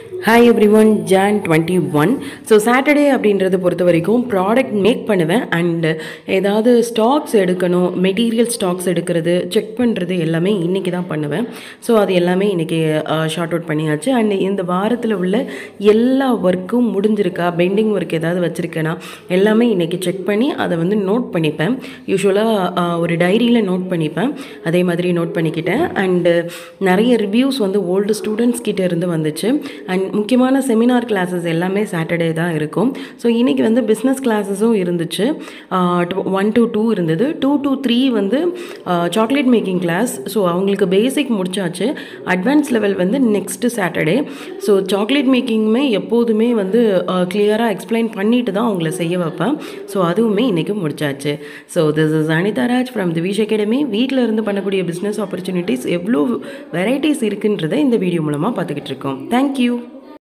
hi everyone Jan twenty one so Saturday அப்படின்றத பொறுத்த வரைக்கும் ப்ராடக்ட் மேக் பண்ணுவேன் அண்டு ஏதாவது ஸ்டாக்ஸ் எடுக்கணும் மெட்டீரியல் ஸ்டாக்ஸ் எடுக்கிறது செக் பண்ணுறது எல்லாமே இன்றைக்கி தான் பண்ணுவேன் ஸோ அது எல்லாமே இன்றைக்கி ஷார்ட் அவுட் பண்ணியாச்சு அண்ட் இந்த வாரத்தில் உள்ள எல்லா ஒர்க்கும் முடிஞ்சிருக்கா பெண்டிங் ஒர்க் ஏதாவது வச்சுருக்கேனா எல்லாமே இன்றைக்கி செக் பண்ணி அதை வந்து நோட் பண்ணிப்பேன் யூஸ்வலாக ஒரு டைரியில் நோட் பண்ணிப்பேன் அதே மாதிரி நோட் பண்ணிக்கிட்டேன் அண்டு நிறைய ரிவ்யூஸ் வந்து ஓல்டு ஸ்டூடெண்ட்ஸ் கிட்ட இருந்து வந்துச்சு அண்ட் முக்கியமான செமினார் கிளாஸஸ் எல்லாமே சாட்டர்டே தான் இருக்கும் ஸோ இன்றைக்கி வந்து பிஸ்னஸ் கிளாஸஸும் இருந்துச்சு ஒன் டு டூ இருந்தது டூ டு த்ரீ வந்து சாக்லேட் மேக்கிங் கிளாஸ் ஸோ அவங்களுக்கு பேசிக் முடிச்சாச்சு அட்வான்ஸ் லெவல் வந்து நெக்ஸ்ட்டு சாட்டர்டே ஸோ சாக்லேட் மேக்கிங்குமே எப்போதுமே வந்து கிளியராக எக்ஸ்பிளைன் பண்ணிட்டு தான் அவங்கள செய்ய வைப்பேன் ஸோ அதுவுமே இன்றைக்கி முடிச்சாச்சு so this is Anita Raj from the Wish Academy வீட்டில் இருந்து பண்ணக்கூடிய பிஸ்னஸ் ஆப்பர்ச்சுனிட்டிஸ் எவ்வளோ வெரைட்டிஸ் இருக்குன்றதை இந்த வீடியோ மூலமாக பார்த்துக்கிட்டு இருக்கோம் தேங்க்யூ